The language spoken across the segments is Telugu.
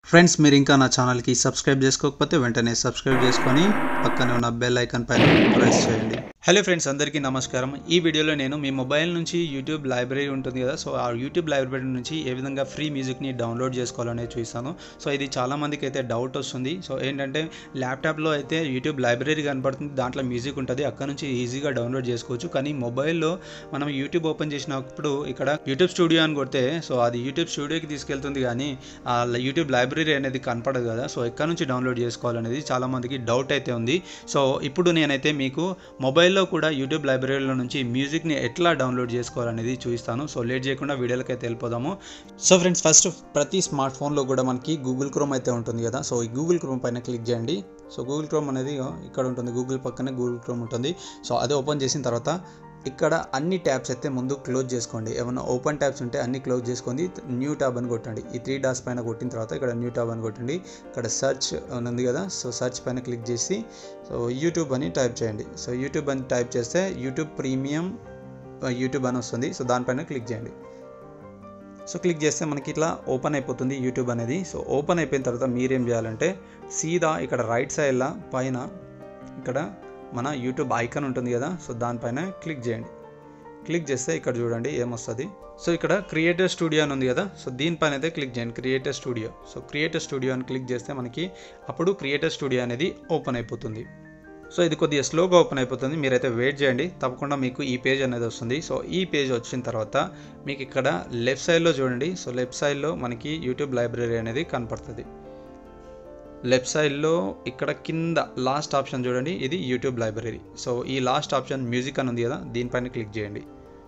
ఫ్రెండ్స్ మీరు ఇంకా నా ఛానల్కి సబ్స్క్రైబ్ చేసుకోకపోతే వెంటనే సబ్స్క్రైబ్ చేసుకొని పక్కనే ఉన్న బెల్ ఐకాన్ పైన ప్రెస్ చేయండి హలో ఫ్రెండ్స్ అందరికీ నమస్కారం ఈ వీడియోలో నేను మీ మొబైల్ నుంచి యూట్యూబ్ లైబ్రరీ ఉంటుంది కదా సో ఆ యూట్యూబ్ లైబ్రరీ నుంచి ఏ విధంగా ఫ్రీ మ్యూజిక్ని డౌన్లోడ్ చేసుకోవాలనేది చూస్తాను సో ఇది చాలా మందికి అయితే డౌట్ వస్తుంది సో ఏంటంటే ల్యాప్టాప్లో అయితే యూట్యూబ్ లైబ్రరీ కనపడుతుంది దాంట్లో మ్యూజిక్ ఉంటుంది అక్కడ నుంచి ఈజీగా డౌన్లోడ్ చేసుకోవచ్చు కానీ మొబైల్లో మనం యూట్యూబ్ ఓపెన్ చేసినప్పుడు ఇక్కడ యూట్యూబ్ స్టూడియో అని కొడితే సో అది యూట్యూబ్ స్టూడియోకి తీసుకెళ్తుంది కానీ ఆ యూట్యూబ్ లైబ్రరీ అనేది కనపడదు కదా సో ఎక్కడ నుంచి డౌన్లోడ్ చేసుకోవాలనేది చాలా మందికి డౌట్ అయితే ఉంది సో ఇప్పుడు నేనైతే మీకు మొబైల్లో కూడా యూట్యూబ్ లైబ్రరీలో నుంచి మ్యూజిక్ని ఎట్లా డౌన్లోడ్ చేసుకోవాలనేది చూపిస్తాను సో లేట్ చేయకుండా వీడియోలకి అయితే వెళ్ళిపోదాము సో ఫ్రెండ్స్ ఫస్ట్ ప్రతి స్మార్ట్ ఫోన్లో కూడా మనకి గూగుల్ క్రోమ్ అయితే ఉంటుంది కదా సో ఈ గూగుల్ క్రోమ్ పైన క్లిక్ చేయండి సో గూగుల్ క్రోమ్ అనేది ఇక్కడ ఉంటుంది గూగుల్ పక్కనే గూగుల్ క్రోమ్ ఉంటుంది సో అది ఓపెన్ చేసిన తర్వాత ఇక్కడ అన్ని ట్యాబ్స్ అయితే ముందు క్లోజ్ చేసుకోండి ఏమైనా ఓపెన్ ట్యాబ్స్ ఉంటే అన్ని క్లోజ్ చేసుకొని న్యూ ట్యాబ్ అని కొట్టండి ఈ త్రీ డాట్స్ పైన కొట్టిన తర్వాత ఇక్కడ న్యూ ట్యాబ్ అని కొట్టండి ఇక్కడ సెర్చ్ ఉంది కదా సో సెర్చ్ పైన క్లిక్ చేసి సో యూట్యూబ్ అని టైప్ చేయండి సో యూట్యూబ్ అని టైప్ చేస్తే యూట్యూబ్ ప్రీమియం యూట్యూబ్ అని వస్తుంది సో దానిపైన క్లిక్ చేయండి సో క్లిక్ చేస్తే మనకి ఇట్లా ఓపెన్ అయిపోతుంది యూట్యూబ్ అనేది సో ఓపెన్ అయిపోయిన తర్వాత మీరేం చేయాలంటే సీదా ఇక్కడ రైట్ సైడ్లో పైన ఇక్కడ మన యూట్యూబ్ ఐకాన్ ఉంటుంది కదా సో దానిపైన క్లిక్ చేయండి క్లిక్ చేస్తే ఇక్కడ చూడండి ఏమొస్తుంది సో ఇక్కడ క్రియేటర్ స్టూడియో అని ఉంది కదా సో దీనిపైన అయితే క్లిక్ చేయండి creator studio so creator studio అని క్లిక్ చేస్తే మనకి అప్పుడు క్రియేటర్ స్టూడియో అనేది ఓపెన్ అయిపోతుంది సో ఇది కొద్దిగా స్లోగా ఓపెన్ అయిపోతుంది మీరైతే వెయిట్ చేయండి తప్పకుండా మీకు ఈ పేజ్ అనేది వస్తుంది సో ఈ పేజ్ వచ్చిన తర్వాత మీకు ఇక్కడ లెఫ్ట్ సైడ్లో చూడండి సో లెఫ్ట్ సైడ్లో మనకి యూట్యూబ్ లైబ్రరీ అనేది కనపడుతుంది లెఫ్ట్ సైడ్లో ఇక్కడ కింద లాస్ట్ ఆప్షన్ చూడండి ఇది యూట్యూబ్ లైబ్రరీ సో ఈ లాస్ట్ ఆప్షన్ మ్యూజిక్ అని ఉంది కదా దీనిపైన క్లిక్ చేయండి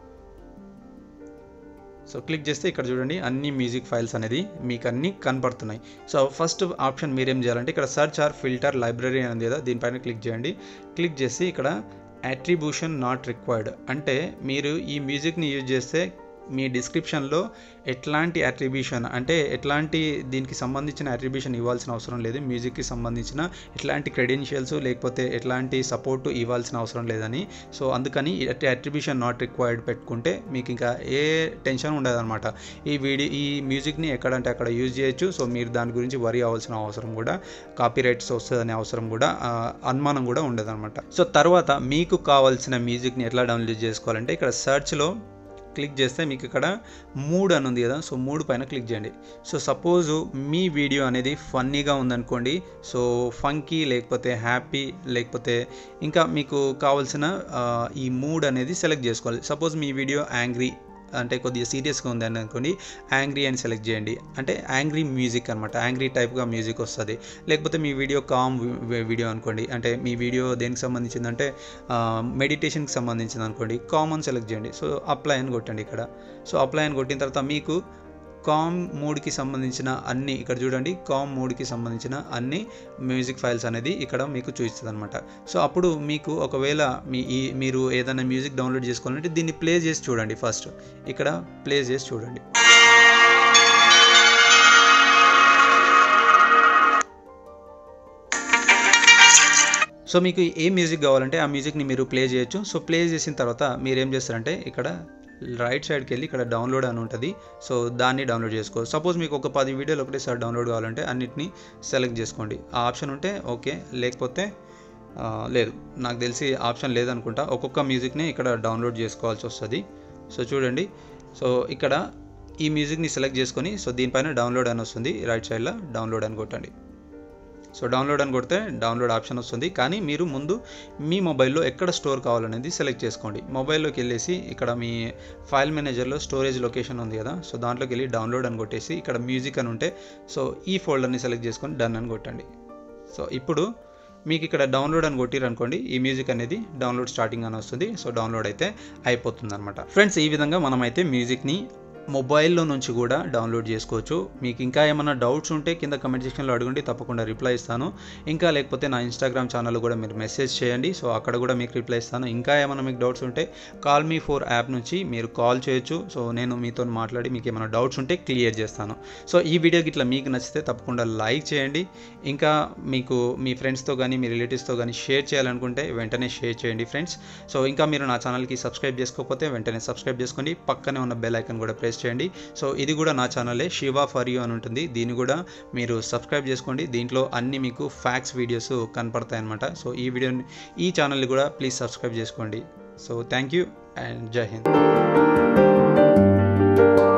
సో క్లిక్ చేస్తే ఇక్కడ చూడండి అన్ని మ్యూజిక్ ఫైల్స్ అనేది మీకు అన్ని కనపడుతున్నాయి సో ఫస్ట్ ఆప్షన్ మీరేం చేయాలంటే ఇక్కడ సర్చ్ ఆర్ ఫిల్టర్ లైబ్రరీ అనేది కదా దీనిపైన క్లిక్ చేయండి క్లిక్ చేసి ఇక్కడ అట్రిబ్యూషన్ నాట్ రిక్వైర్డ్ అంటే మీరు ఈ మ్యూజిక్ని యూజ్ చేస్తే మీ డిస్క్రిప్షన్లో ఎట్లాంటి అట్రిబ్యూషన్ అంటే ఎట్లాంటి దీనికి సంబంధించిన అట్రిబ్యూషన్ ఇవ్వాల్సిన అవసరం లేదు మ్యూజిక్కి సంబంధించిన ఎట్లాంటి క్రెడెన్షియల్స్ లేకపోతే ఎట్లాంటి సపోర్ట్ ఇవ్వాల్సిన అవసరం లేదని సో అందుకని అట్రిబ్యూషన్ నాట్ రిక్వైర్డ్ పెట్టుకుంటే మీకు ఇంకా ఏ టెన్షన్ ఉండదన్నమాట ఈ వీడియో ఈ మ్యూజిక్ని ఎక్కడంటే అక్కడ యూజ్ చేయొచ్చు సో మీరు దాని గురించి వరి అవ్వాల్సిన అవసరం కూడా కాపీ రైట్స్ వస్తుందనే అవసరం కూడా అనుమానం కూడా ఉండదన్నమాట సో తర్వాత మీకు కావాల్సిన మ్యూజిక్ని ఎట్లా డౌన్లోడ్ చేసుకోవాలంటే ఇక్కడ సర్చ్లో క్లిక్ చేస్తే మీకు ఇక్కడ మూడ్ అని ఉంది కదా సో మూడు పైన క్లిక్ చేయండి సో సపోజ్ మీ వీడియో అనేది ఫన్నీగా ఉందనుకోండి సో ఫంకీ లేకపోతే హ్యాపీ లేకపోతే ఇంకా మీకు కావాల్సిన ఈ మూడ్ అనేది సెలెక్ట్ చేసుకోవాలి సపోజ్ మీ వీడియో యాంగ్రీ అంటే కొద్దిగా సీరియస్గా ఉంది అని అనుకోండి యాంగ్రీ అని సెలెక్ట్ చేయండి అంటే యాంగ్రీ మ్యూజిక్ అనమాట యాంగ్రీ టైప్గా మ్యూజిక్ వస్తుంది లేకపోతే మీ వీడియో కామ్ వీడియో అనుకోండి అంటే మీ వీడియో దేనికి సంబంధించిందంటే మెడిటేషన్కి సంబంధించింది అనుకోండి కామన్ సెలెక్ట్ చేయండి సో అప్లై అని కొట్టండి ఇక్కడ సో అప్లై అని కొట్టిన తర్వాత మీకు కామ్ మూడ్కి సంబంధించిన అన్ని ఇక్కడ చూడండి కామ్ మూడ్కి సంబంధించిన అన్ని మ్యూజిక్ ఫైల్స్ అనేది ఇక్కడ మీకు చూపిస్తుంది అనమాట సో అప్పుడు మీకు ఒకవేళ మీ ఈ మీరు ఏదైనా మ్యూజిక్ డౌన్లోడ్ చేసుకోవాలంటే దీన్ని ప్లే చేసి చూడండి ఫస్ట్ ఇక్కడ ప్లే చేసి చూడండి సో మీకు ఏ మ్యూజిక్ కావాలంటే ఆ మ్యూజిక్ని మీరు ప్లే చేయొచ్చు సో ప్లే చేసిన తర్వాత మీరు ఏం చేస్తారంటే ఇక్కడ రైట్ సైడ్కి వెళ్ళి ఇక్కడ డౌన్లోడ్ అని ఉంటుంది సో దాన్ని డౌన్లోడ్ చేసుకోవచ్చు సపోజ్ మీకు ఒక పది వీడియోలు ఒకటేసారి డౌన్లోడ్ కావాలంటే అన్నిటిని సెలెక్ట్ చేసుకోండి ఆ ఆప్షన్ ఉంటే ఓకే లేకపోతే లేదు నాకు తెలిసి ఆప్షన్ లేదనుకుంటా ఒక్కొక్క మ్యూజిక్ని ఇక్కడ డౌన్లోడ్ చేసుకోవాల్సి వస్తుంది సో చూడండి సో ఇక్కడ ఈ మ్యూజిక్ని సెలెక్ట్ చేసుకొని సో దీనిపైన డౌన్లోడ్ అని వస్తుంది రైట్ సైడ్లో డౌన్లోడ్ అని కొట్టండి సో డౌన్లోడ్ అని కొడితే డౌన్లోడ్ ఆప్షన్ వస్తుంది కానీ మీరు ముందు మీ మొబైల్లో ఎక్కడ స్టోర్ కావాలనేది సెలెక్ట్ చేసుకోండి మొబైల్లోకి వెళ్ళేసి ఇక్కడ మీ ఫైల్ మేనేజర్లో స్టోరేజ్ లొకేషన్ ఉంది కదా సో దాంట్లోకి వెళ్ళి డౌన్లోడ్ అని కొట్టేసి ఇక్కడ మ్యూజిక్ అని ఉంటే సో ఈ ఫోల్డర్ని సెలెక్ట్ చేసుకొని డన్ అని కొట్టండి సో ఇప్పుడు మీకు ఇక్కడ డౌన్లోడ్ అని కొట్టిరు అనుకోండి ఈ మ్యూజిక్ అనేది డౌన్లోడ్ స్టార్టింగ్ అని వస్తుంది సో డౌన్లోడ్ అయితే అయిపోతుంది అనమాట ఫ్రెండ్స్ ఈ విధంగా మనమైతే మ్యూజిక్ని మొబైల్లో నుంచి కూడా డౌన్లోడ్ చేసుకోవచ్చు మీకు ఇంకా ఏమైనా డౌట్స్ ఉంటే కింద కమెంట్ సెక్షన్లో అడగండి తప్పకుండా రిప్లై ఇస్తాను ఇంకా లేకపోతే నా ఇన్స్టాగ్రామ్ ఛానల్ కూడా మీరు మెసేజ్ చేయండి సో అక్కడ కూడా మీకు రిప్లై ఇస్తాను ఇంకా ఏమైనా మీకు డౌట్స్ ఉంటే కాల్ మీ ఫోర్ యాప్ నుంచి మీరు కాల్ చేయొచ్చు సో నేను మీతో మాట్లాడి మీకు ఏమైనా డౌట్స్ ఉంటే క్లియర్ చేస్తాను సో ఈ వీడియోకి ఇట్లా మీకు నచ్చితే తప్పకుండా లైక్ చేయండి ఇంకా మీకు మీ ఫ్రెండ్స్తో కానీ మీ రిలేటివ్స్తో కానీ షేర్ చేయాలనుకుంటే వెంటనే షేర్ చేయండి ఫ్రెండ్స్ సో ఇంకా మీరు నా ఛానల్కి సబ్స్క్రైబ్ చేసుకోకపోతే వెంటనే సబ్స్క్రైబ్ చేసుకోండి పక్కనే ఉన్న బెల్ ఐకన్ కూడా ప్రెస్ ప్రెస్ చేయండి సో ఇది కూడా నా ఛానలే శివ ఫర్ యూ అని ఉంటుంది దీన్ని కూడా మీరు సబ్స్క్రైబ్ చేసుకోండి దీంట్లో అన్ని మీకు ఫ్యాక్స్ వీడియోస్ కనపడతాయి అనమాట సో ఈ వీడియోని ఈ ఛానల్ని కూడా ప్లీజ్ సబ్స్క్రైబ్ చేసుకోండి సో థ్యాంక్ యూ అండ్ జై హింద్